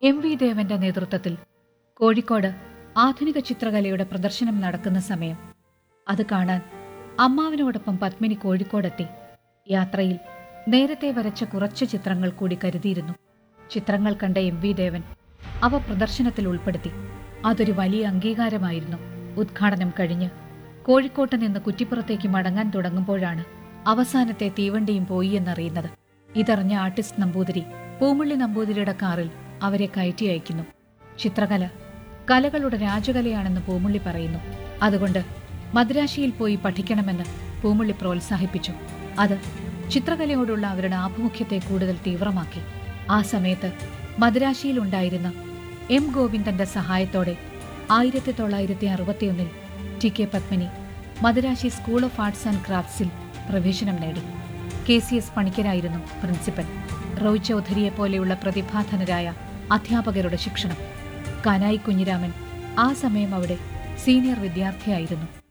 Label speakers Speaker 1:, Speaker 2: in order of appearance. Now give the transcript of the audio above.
Speaker 1: M V ദേവന്റെ നേതൃത്വത്തിൽ കോഴിക്കോട് ആധുനിക ചിത്രകലയുടെ പ്രദർശനം നടക്കുന്ന സമയം അത് കാണാൻ അമ്മാവിനോടൊപ്പം പത്മിനി കോഴിക്കോടെത്തി യാത്രയിൽ നേരത്തെ വരച്ച കുറച്ച് ചിത്രങ്ങൾ കൂടി കരുതിയിരുന്നു ചിത്രങ്ങൾ കണ്ട എം വി ദേവൻ അവ പ്രദർശനത്തിൽ ഉൾപ്പെടുത്തി അതൊരു വലിയ അംഗീകാരമായിരുന്നു ഉദ്ഘാടനം കഴിഞ്ഞ് കോഴിക്കോട്ട് നിന്ന് കുറ്റിപ്പുറത്തേക്ക് മടങ്ങാൻ തുടങ്ങുമ്പോഴാണ് അവസാനത്തെ തീവണ്ടിയും പോയി എന്നറിയുന്നത് ഇതറിഞ്ഞ ആർട്ടിസ്റ്റ് നമ്പൂതിരി പൂമുള്ളി നമ്പൂതിരിയുടെ കാറിൽ അവരെ കയറ്റി അയക്കുന്നു ചിത്രകല കലകളുടെ രാജകലയാണെന്ന് പൂമുള്ളി പറയുന്നു അതുകൊണ്ട് മദ്രാശിയിൽ പോയി പഠിക്കണമെന്ന് പൂമുള്ളി പ്രോത്സാഹിപ്പിച്ചു അത് ചിത്രകലയോടുള്ള അവരുടെ ആഭിമുഖ്യത്തെ കൂടുതൽ തീവ്രമാക്കി ആ സമയത്ത് മദ്രാശിയിലുണ്ടായിരുന്ന എം ഗോവിന്ദന്റെ സഹായത്തോടെ ആയിരത്തി തൊള്ളായിരത്തി അറുപത്തിയൊന്നിൽ ടി കെ പത്മിനി മദ്രാശി സ്കൂൾ ഓഫ് ആർട്സ് ആൻഡ് ക്രാഫ്റ്റ്സിൽ പ്രവേശനം നേടി കെ സി എസ് പണിക്കരായിരുന്നു പ്രിൻസിപ്പൽ റോയ് ചൗധരിയെ പോലെയുള്ള പ്രതിഭാധനരായ അധ്യാപകരുടെ ശിക്ഷണം കാനായി കുഞ്ഞിരാമൻ ആ സമയം അവിടെ സീനിയർ വിദ്യാർത്ഥിയായിരുന്നു